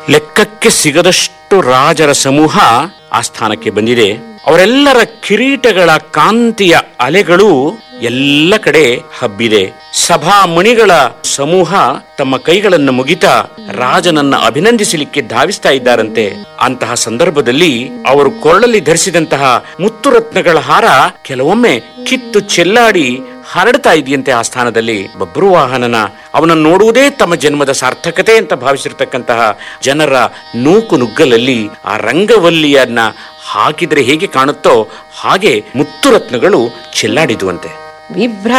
ಲೆಕ್ಕಕ್ಕೆ ಸಿಗದಷ್ಟು ರಾಜರ ಸಮೂಹ ಆ ಸ್ಥಾನಕ್ಕೆ ಬಂದಿದೆ ಅವರೆಲ್ಲರ ಕಿರೀಟಗಳ ಕಾಂತಿಯ ಅಲೆಗಳು ಎಲ್ಲ ಕಡೆ ಹಬ್ಬಿದೆ ಸಭಾ ಮಣಿಗಳ ಸಮೂಹ ತಮ್ಮ ಕೈಗಳನ್ನು ಮುಗಿತಾ ರಾಜನನ್ನ ಅಭಿನಂದಿಸಲಿಕ್ಕೆ ಧಾವಿಸ್ತಾ ಇದ್ದಾರಂತೆ ಅಂತಹ ಸಂದರ್ಭದಲ್ಲಿ ಅವರು ಕೊಳ್ಳಲ್ಲಿ ಧರಿಸಿದಂತಹ ಮುತ್ತುರತ್ನಗಳ ಹಾರ ಕೆಲವೊಮ್ಮೆ ಕಿತ್ತು ಚೆಲ್ಲಾಡಿ ಹರಡ್ತಾ ಇದೆಯಂತೆ ಆ ಸ್ಥಾನದಲ್ಲಿ ಬಬ್ರುವಾಹನನ ಅವನನ್ನು ನೋಡುವುದೇ ತಮ್ಮ ಜನ್ಮದ ಸಾರ್ಥಕತೆ ಅಂತ ಭಾವಿಸಿರ್ತಕ್ಕಂತಹ ಜನರ ನೂಕು ನುಗ್ಗಲಲ್ಲಿ ಆ ರಂಗವಲ್ಲಿಯನ್ನ ಹಾಕಿದ್ರೆ ಹೇಗೆ ಕಾಣುತ್ತೋ ಹಾಗೆ ಮುತ್ತುರತ್ನಗಳು ಚೆಲ್ಲಾಡಿದುವಂತೆ ವಿಭ್ರ